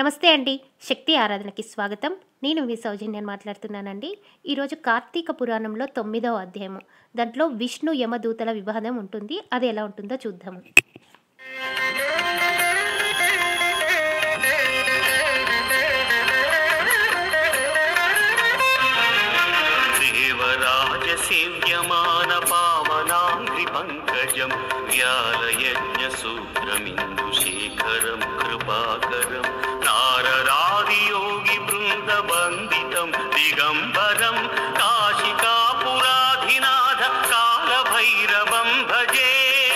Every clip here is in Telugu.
నమస్తే అండి శక్తి ఆరాధనకి స్వాగతం నేను మీ సౌజన్యాన్ని మాట్లాడుతున్నానండి ఈరోజు కార్తీక పురాణంలో తొమ్మిదవ అధ్యాయము దాంట్లో విష్ణు యమదూతల వివాదం ఉంటుంది అది ఎలా ఉంటుందో చూద్దాము దేవరాజసేవ్యమాన పావనాంఘ్రి పంకజం వ్యాలయజ్ఞసూత్రమిందుశేఖరం కృపాకరం నారరాదియోగి బృందబందితం దిగంబరం కాశికాపురాధినాథ కాలభైరవం భజే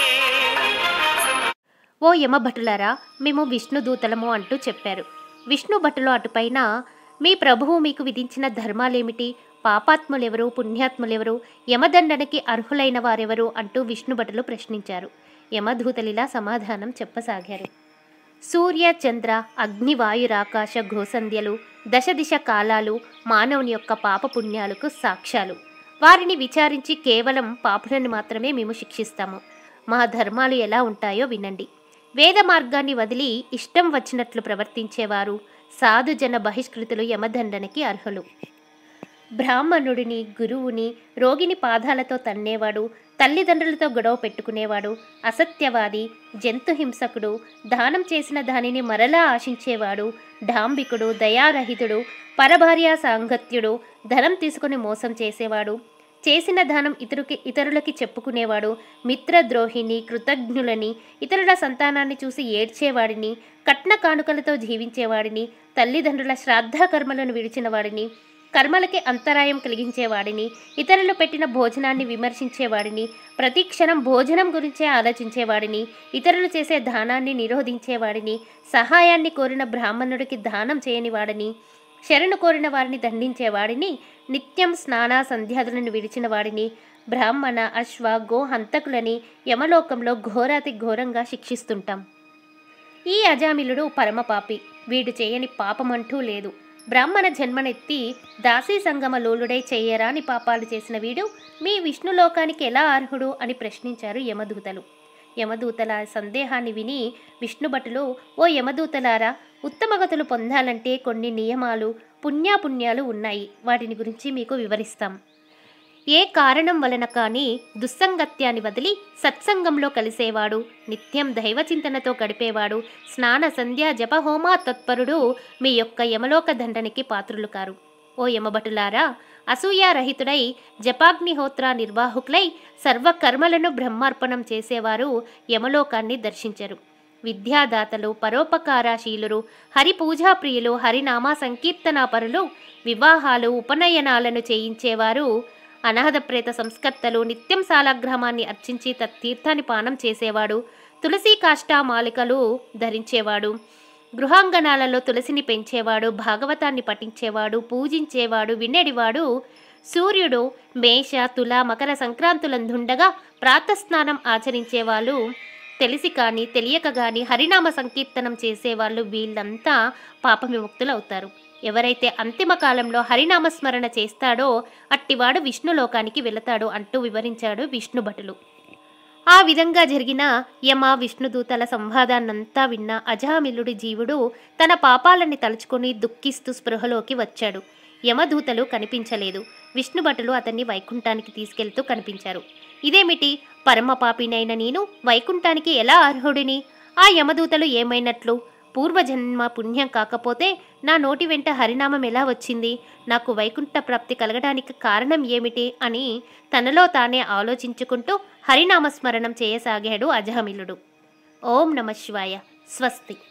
ఓ యమభటులారా మేము విష్ణు దూతలము అంటూ చెప్పారు విష్ణు భటులు అటుపైన మీ ప్రభువు మీకు విధించిన ధర్మాలేమిటి పాపాత్ములెవరు పుణ్యాత్ములెవరు యమదండనకి అర్హులైన వారెవరు అంటూ విష్ణు భటులు ప్రశ్నించారు యమదూతలిలా సమాధానం చెప్పసాగారు సూర్య చంద్ర అగ్ని వాయురాకాశ ఘోసంధ్యలు దశ దిశ కాలాలు మానవుని యొక్క పాపపుణ్యాలకు సాక్ష్యాలు వారిని విచారించి కేవలం పాపులను మాత్రమే మేము శిక్షిస్తాము మా ధర్మాలు ఎలా ఉంటాయో వినండి వేద మార్గాన్ని వదిలి ఇష్టం వచ్చినట్లు ప్రవర్తించేవారు సాధుజన బహిష్కృతులు యమదండనకి అర్హులు బ్రాహ్మణుడిని గురువుని రోగిని పాదాలతో తన్నేవాడు తల్లిదండ్రులతో గొడవ పెట్టుకునేవాడు అసత్యవాది జంతుహింసకుడు దానం చేసిన దానిని మరలా ఆశించేవాడు డాంబికుడు దయారహితుడు పరభార్యా సాంగత్యుడు ధనం తీసుకుని మోసం చేసేవాడు చేసిన దానం ఇతరుకి ఇతరులకి చెప్పుకునేవాడు మిత్రద్రోహిని కృతజ్ఞులని ఇతరుల సంతానాన్ని చూసి ఏడ్చేవాడిని కట్న కానుకలతో జీవించేవాడిని తల్లిదండ్రుల శ్రాద్ధ కర్మలను విడిచిన వాడిని కర్మలకి అంతరాయం కలిగించేవాడిని ఇతరులు పెట్టిన భోజనాన్ని విమర్శించేవాడిని ప్రతి క్షణం భోజనం గురించే ఆలోచించేవాడిని ఇతరులు చేసే దానాన్ని నిరోధించేవాడిని సహాయాన్ని కోరిన బ్రాహ్మణుడికి దానం చేయనివాడిని శరణు కోరిన వారిని దండించేవాడిని నిత్యం స్నాన సంధ్యాదులను విడిచిన వాడిని బ్రాహ్మణ అశ్వ గో హంతకులని యమలోకంలో ఘోరాతి ఘోరంగా శిక్షిస్తుంటాం ఈ అజామిలుడు పరమపాపి వీడు చేయని పాపమంటూ లేదు బ్రాహ్మణ జన్మనెత్తి దాసీ సంగమ లోలుడై చెయ్యరాని పాపాలు చేసిన వీడు మీ విష్ణులోకానికి ఎలా అర్హుడు అని ప్రశ్నించారు యమదూతలు యమదూతల సందేహాన్ని విని విష్ణుభటులు ఓ యమదూతలారా ఉత్తమగతులు పొందాలంటే కొన్ని నియమాలు పుణ్యాపుణ్యాలు ఉన్నాయి వాటిని గురించి మీకు వివరిస్తాం ఏ కారణం వలన కానీ దుస్సంగత్యాన్ని వదిలి సత్సంగంలో కలిసేవాడు నిత్యం దైవచింతనతో గడిపేవాడు స్నాన సంధ్య జపహోమా తత్పరుడు మీ యొక్క యమలోక దండనికి పాత్రులు కారు ఓ యమభటులారా అసూయారహితుడై జపాగ్నిహోత్ర నిర్వాహకులై సర్వకర్మలను బ్రహ్మార్పణం చేసేవారు యమలోకాన్ని దర్శించరు విద్యాదాతలు పరోపకారశీలురు హరి పూజాప్రియులు హరినామ సంకీర్తనాపరులు వివాహాలు ఉపనయనాలను చేయించేవారు అనాథ ప్రేత సంస్కర్తలు నిత్యం సాలగ్రామాన్ని అర్చించి తత్తీర్థాన్ని పానం చేసేవాడు తులసి కాష్టామాలికలు ధరించేవాడు గృహాంగణాలలో తులసిని పెంచేవాడు భాగవతాన్ని పఠించేవాడు పూజించేవాడు వినేడివాడు సూర్యుడు మేష తుల మకర సంక్రాంతులందుండగా ప్రాతస్నానం ఆచరించేవాళ్ళు తెలిసి కానీ తెలియక కానీ హరినామ సంకీర్తనం చేసేవాళ్ళు వీళ్ళంతా పాప విముక్తులవుతారు ఎవరైతే అంతిమ కాలంలో హరినామ స్మరణ చేస్తాడో అట్టివాడు విష్ణులోకానికి వెళతాడు అంటూ వివరించాడు విష్ణుభటులు ఆ విధంగా జరిగిన యమ విష్ణుదూతల సంవాదాన్నంతా విన్న అజామిలుడి జీవుడు తన పాపాలని తలుచుకొని దుఃఖిస్తూ స్పృహలోకి వచ్చాడు యమదూతలు కనిపించలేదు విష్ణుభటులు అతన్ని వైకుంఠానికి తీసుకెళ్తూ కనిపించారు ఇదేమిటి పరమపాపినైన నేను వైకుంఠానికి ఎలా అర్హుడిని ఆ యమదూతలు ఏమైనట్లు పూర్వజన్మ పుణ్యం కాకపోతే నా నోటి వెంట హరినామం ఎలా వచ్చింది నాకు వైకుంఠ ప్రాప్తి కలగడానికి కారణం ఏమిటి అని తనలో తానే ఆలోచించుకుంటూ హరినామస్మరణం చేయసాగాడు అజహమిలుడు ఓం నమ శివాయ స్వస్తి